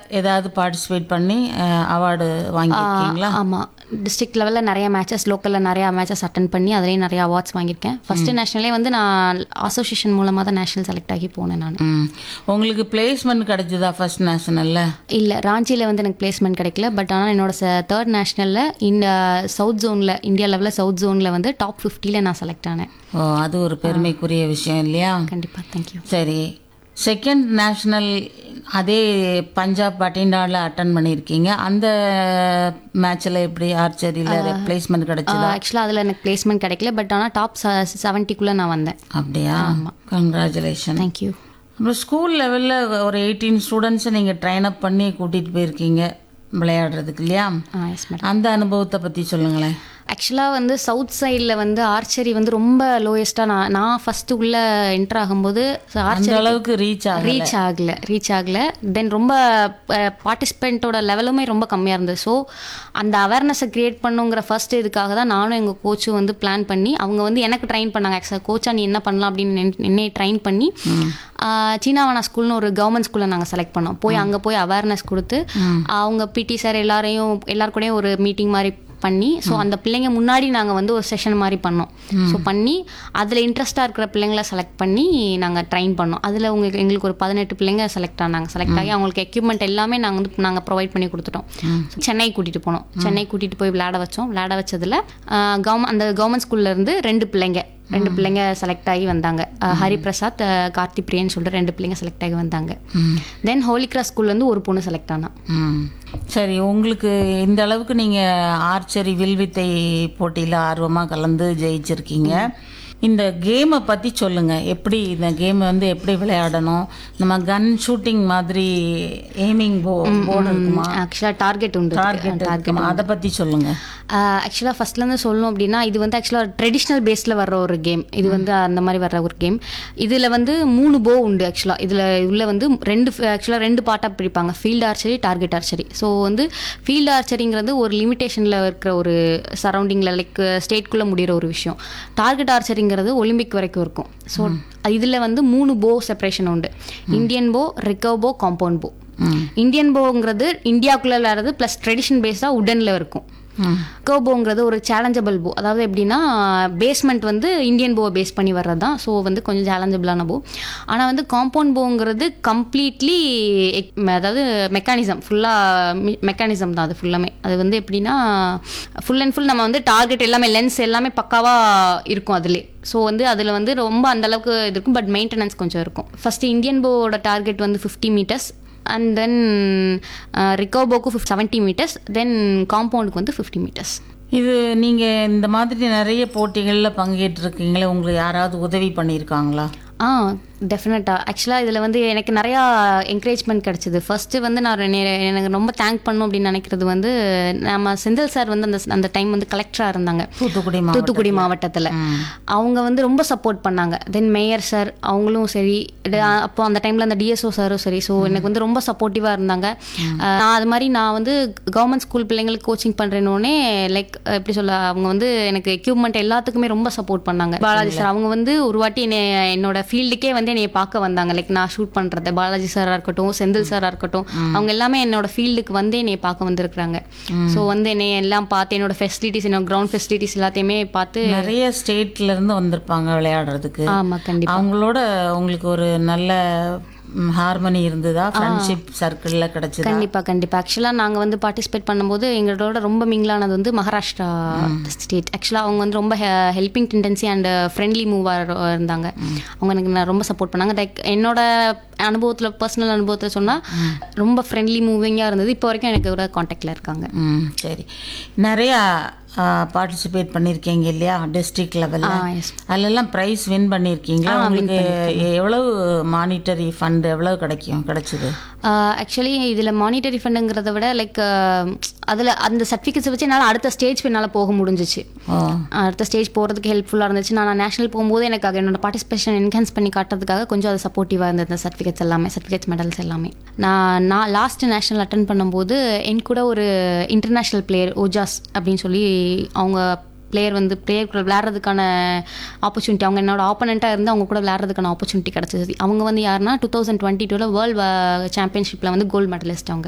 ஏதாவது பார்ட்டிசிபேட் பண்ணி அவார்டு வாங்கியிருக்கீங்களா ஆமாம் டிஸ்ட்ரிக்ட் லெவலில் நிறைய மேட்சஸ் லோக்கலில் நிறைய மேட்சஸ் அட்டன் பண்ணி அதுலேயும் நிறைய அவார்ட்ஸ் வாங்கியிருக்கேன் ஃபஸ்ட்டு நேஷனலே வந்து நான் அசோசியேஷன் மூலமாக தான் நேஷனல் செலக்ட் ஆகி போனேன் நான் ம் உங்களுக்கு பிளேஸ்மெண்ட் கிடைச்சதா ஃபர்ஸ்ட் நேஷனல்ல இல்லை ராஞ்சியில் வந்து எனக்கு பிளேஸ்மெண்ட் கிடைக்கல பட் ஆனால் என்னோட தேர்ட் நேஷ்னலில் இந்த சவுத் ஜோனில் இந்தியா லெவலில் சவுத் ஜோனில் வந்து டாப் ஃபிஃப்டியில் நான் செலக்ட் ஆனேன் ஓ அது ஒரு பெருமைக்குரிய விஷயம் இல்லையா கண்டிப்பாக தேங்க்யூ சரி செகண்ட் நேஷனல் அதே பஞ்சாப் பட்டிண்டாவில் அட்டன் பண்ணியிருக்கீங்க அந்த மேட்ச்சில் எப்படி ஆர்ச்சரியில் பிளேஸ்மெண்ட் கிடைச்சதா ஆக்சுவலாக அதில் எனக்கு பிளேஸ்மெண்ட் கிடைக்கல பட் ஆனால் டாப் செவன்ட்டிக்குள்ளே நான் வந்தேன் அப்படியா கங்க்ராச்சுலேஷன் தேங்க்யூ அப்புறம் ஸ்கூல் லெவலில் ஒரு எயிட்டீன் ஸ்டூடெண்ட்ஸை நீங்கள் ட்ரைன் அப் பண்ணி கூட்டிகிட்டு போயிருக்கீங்க விளையாடுறதுக்கு இல்லையா ஆ எஸ் மேடம் அந்த அனுபவத்தை பற்றி சொல்லுங்களேன் ஆக்சுவலாக வந்து சவுத் சைடில் வந்து ஆர்ச்சரி வந்து ரொம்ப லோயஸ்ட்டாக நான் நான் ஃபஸ்ட்டு உள்ளே என்டர் ஆகும்போது அந்த ஆர்ச்சரி அளவுக்கு ரீச் ஆகல ரீச் ஆகல ரீச் ஆகல தென் ரொம்ப பார்ட்டிசிபெண்ட்டோட லெவலுமே ரொம்ப கம்மியாக இருந்தது ஸோ அந்த அவேர்னஸை க்ரியேட் பண்ணுங்கிற ஃபர்ஸ்ட் இதுக்காக தான் நானும் எங்கள் கோச்சும் வந்து பிளான் பண்ணி அவங்க வந்து எனக்கு ட்ரைன் பண்ணாங்க ஆக்சுவலாக கோச்சா நீ என்ன பண்ணலாம் அப்படின்னு என்னை ட்ரைன் பண்ணி சீனாவனா ஸ்கூல்னு ஒரு கவர்மெண்ட் ஸ்கூலில் நாங்கள் செலக்ட் பண்ணோம் போய் அங்கே போய் அவேர்னஸ் கொடுத்து அவங்க பிடி சார் எல்லாரையும் எல்லார் கூடயும் ஒரு மீட்டிங் மாதிரி பண்ணி ஸோ அந்த பிள்ளைங்க முன்னாடி நாங்கள் வந்து ஒரு செஷன் மாதிரி பண்ணோம் ஸோ பண்ணி அதில் இன்ட்ரெஸ்ட்டாக இருக்கிற பிள்ளைங்கள செலக்ட் பண்ணி நாங்கள் ட்ரைன் பண்ணோம் அதில் உங்களுக்கு எங்களுக்கு ஒரு பதினெட்டு பிள்ளைங்க செலக்ட் ஆனாங்க செலக்ட் ஆகி அவங்களுக்கு எக்யூப்மெண்ட் எல்லாமே நாங்கள் வந்து நாங்கள் ப்ரொவைட் பண்ணி கொடுத்துட்டோம் So, சென்னை கூட்டிகிட்டு போனோம் சென்னை கூட்டிகிட்டு போய் விளையாட வச்சோம் விளையாட வச்சதில் கவர்மெண்ட் அந்த கவர்மெண்ட் ஸ்கூல்ல இருந்து ரெண்டு பிள்ளைங்க ரெண்டு பிள்ளைங்க செலக்ட் ஆகி வந்தாங்க அஹ், ஹரிபிரசாத் அஹ், கார்த்தி பிரியன் சொல்லிட்டு ரெண்டு பிள்ளைங்க செலக்ட் ஆகி வந்தாங்க தென் ஹோலி கிராஸ் ஸ்கூல்லேருந்து ஒரு பொண்ணு செலக்ட் ஆனா ம் சரி உங்களுக்கு இந்த அளவுக்கு நீங்கள் ஆர்ச்சரி வில்வித்தை போட்டியில் ஆர்வமாக கலந்து ஜெயிச்சிருக்கீங்க இந்த கேமை பற்றி சொல்லுங்கள் எப்படி இந்த கேம் வந்து எப்படி விளையாடணும் நம்ம கன் ஷூட்டிங் மாதிரி எய்மிங் போ போர்டு இருக்குமா ஆக்சுவலாக டார்கெட் உண்டு டார்கெட் இருக்குமா அதை பற்றி சொல்லுங்கள் ஆக்சுவலாக ஃபஸ்ட்லேருந்து சொல்லணும் அப்படின்னா இது வந்து ஆக்சுவலாக ட்ரெடிஷ்னல் பேஸில் வர்ற ஒரு கேம் இது வந்து அந்த மாதிரி வர்ற ஒரு கேம் இதில் வந்து மூணு போ உண்டு ஆக்சுவலாக இதில் உள்ள வந்து ரெண்டு ஆக்சுவலாக ரெண்டு பார்ட்டாக பிரிப்பாங்க field archery target archery so வந்து ஃபீல்டு ஆர்ச்சரிங்கிறது ஒரு லிமிட்டேஷனில் இருக்கிற ஒரு சரௌண்டிங்கில் லைக் ஸ்டேட்குள்ளே முடிகிற ஒரு விஷயம் டார்கெட் ஆர்ச்சரிங்கிறது ஒலிம்பிக் வரைக்கும் இருக்கும் ஸோ இதில் வந்து மூணு போ செப்பரேஷன் உண்டு இந்தியன் போ ரிக்கவ் போ காம்பவுண்ட் போ இந்தியன் போங்கிறது இந்தியாவுக்குள்ளே விளையாடுறது ப்ளஸ் ட்ரெடிஷன் பேஸாக உடனில் இருக்கும் கர்போங்கிறது ஒரு சேலஞ்சபிள் போ அதாவது எப்படின்னா பேஸ்மெண்ட் வந்து இந்தியன் போவை பேஸ் பண்ணி வர்றது தான் ஸோ வந்து கொஞ்சம் சேலஞ்சபிளான போ ஆனால் வந்து காம்பவுண்ட் போங்கிறது கம்ப்ளீட்லி அதாவது மெக்கானிசம் ஃபுல்லாக மெக்கானிசம் தான் அது ஃபுல்லாமே அது வந்து எப்படின்னா ஃபுல் அண்ட் ஃபுல் நம்ம வந்து டார்கெட் எல்லாமே லென்ஸ் எல்லாமே பக்காவாக இருக்கும் அதிலே ஸோ வந்து அதில் வந்து ரொம்ப அந்த அளவுக்கு இது இருக்கும் பட் மெயின்டெனன்ஸ் கொஞ்சம் இருக்கும் ஃபஸ்ட்டு இந்தியன் போவோட டார்கெட் வந்து ஃபிஃப்டி மீட்டர்ஸ் அண்ட் தென் ரிகோபோக்கு ஃபிஃப்ட் செவன்ட்டி மீட்டர்ஸ் தென் காம்பவுண்டுக்கு வந்து ஃபிஃப்டி மீட்டர்ஸ் இது நீங்கள் இந்த மாதிரி நிறைய போட்டிகளில் பங்கேற்றிருக்கீங்களே உங்களுக்கு யாராவது உதவி பண்ணியிருக்காங்களா ஆ டெஃபினட்டாக ஆக்சுவலாக இதில் வந்து எனக்கு நிறையா என்கரேஜ்மெண்ட் கிடச்சிது ஃபஸ்ட்டு வந்து நான் நெ- எனக்கு ரொம்ப தேங்க் பண்ணணும் அப்படின்னு நினைக்கிறது வந்து நம்ம செந்தில் சார் வந்து அந்த அந்த டைம் வந்து கலெக்டராக இருந்தாங்க தூத்துக்குடி மாவட்டம் தூத்துக்குடி மாவட்டத்தில் அவங்க வந்து ரொம்ப சப்போர்ட் பண்ணாங்க தென் மேயர் சார் அவங்களும் சரி இது, அப்போ அந்த டைமில் அந்த டிஎஸ்ஓ சாரும் சரி ஸோ எனக்கு வந்து ரொம்ப சப்போர்ட்டிவாக இருந்தாங்க அஹ், நான் அது மாதிரி நான் வந்து கவர்மெண்ட் ஸ்கூல் பிள்ளைங்களுக்கு கோச்சிங் பண்ணுறேன்னொடனே லைக் எப்படி சொல்ல அவங்க வந்து எனக்கு எக்யூப்மெண்ட் எல்லாத்துக்குமே ரொம்ப சப்போர்ட் பண்ணாங்க பாலாஜி சார் அவங்க வந்து ஒரு வாட்டி என்னை என்னோட ஃபீல்டுக்கே வந்து என்னைய பார்க்க வந்தாங்க லைக் நான் ஷூட் பண்ணுறது பாலாஜி சாராக இருக்கட்டும் செந்தில் சாராக இருக்கட்டும் அவங்க எல்லாமே என்னோட ஃபீல்டுக்கு வந்து என்னைய பார்க்க வந்திருக்கிறாங்க ஸோ வந்து என்னை எல்லாம் பார்த்து என்னோட ஃபெசிலிட்டிஸ் என்னோட கிரவுண்ட் ஃபெசிலிட்டிஸ் எல்லாத்தையுமே பார்த்து நிறைய ஸ்டேட்ல இருந்து வந்திருப்பாங்க விளையாடுறதுக்கு ஆமாம் கண்டிப்பாக அவங்களோட உங்களுக்கு ஒரு நல்ல ஹார்மனி இருந்ததா ஃப்ரெண்ட்ஷிப் சர்க்கிளில் கிடைச்சதா கண்டிப்பாக கண்டிப்பாக ஆக்சுவலாக நாங்கள் வந்து பார்ட்டிசிபேட் பண்ணும்போது எங்களோட ரொம்ப மிங்கிளானது வந்து மகாராஷ்டிரா ஸ்டேட் ஆக்சுவலாக அவங்க வந்து ரொம்ப ஹெல்பிங் டெண்டன்சி அண்ட் ஃப்ரெண்ட்லி மூவாக இருந்தாங்க அவங்க எனக்கு நான் ரொம்ப சப்போர்ட் பண்ணாங்க லைக் என்னோட அனுபவத்தில் பர்சனல் அனுபவத்தில் சொன்னால் ரொம்ப ஃப்ரெண்ட்லி மூவிங்காக இருந்தது இப்போ வரைக்கும் எனக்கு ஒரு காண்டாக்டில் இருக்காங்க ம் சரி நிறையா பார்ட்டிசிபேட் பண்ணியிருக்கீங்க இல்லையா டிஸ்ட்ரிக்ட் ஆ லெவலில் எஸ் அதிலெல்லாம் ப்ரைஸ் வின் பண்ணியிருக்கீங்களா உங்களுக்கு எவ்வளவு மானிட்டரி ஃபண்ட் எவ்வளவு கிடைக்கும் கிடைச்சது ஆக்சுவலி இதில் மானிட்டரி ஃபண்டுங்கிறத விட லைக் அதில் அந்த சர்டிஃபிகேட்ஸை வச்சு என்னால் அடுத்த ஸ்டேஜ் என்னால் போக முடிஞ்சிச்சு ஓ அடுத்த ஸ்டேஜ் போகிறதுக்கு ஹெல்ப்ஃபுல்லாக இருந்துச்சு நான் நேஷனல் போகும்போது எனக்கு அது என்னோட பார்ட்டிசிபேஷன் என்ஹான்ஸ் பண்ணி காட்டுறதுக்காக கொஞ்சம் அது சப்போர்ட்டிவாக இருந்தது அந்த சர்டிஃபிகேட்ஸ் எல்லாமே சர்டிஃபிகேட்ஸ் மெடல்ஸ் எல்லாமே நான் நான் லாஸ்ட் நேஷனல் அட்டன் பண்ணும்போது என் கூட ஒரு இன்டர்நேஷ்னல் பிளேயர் ஓஜாஸ் அப்படின்னு சொல்லி அவங்க பிளேயர் வந்து பிளேயர் கூட விளையாடுறதுக்கான ஆப்பர்ச்சுனிட்டி அவங்க என்னோட ஆப்போனண்ட்டாக இருந்து அவங்க கூட விளையாடுறதுக்கான ஆப்பர்ச்சுனிட்டி கிடச்சிது அவங்க வந்து யாருன்னா டூ தௌசண்ட் டுவெண்ட்டி டூவில் வேர்ல்டு சாம்பியன்ஷிப்பில் வந்து கோல்டு மெடலிஸ்ட் அவங்க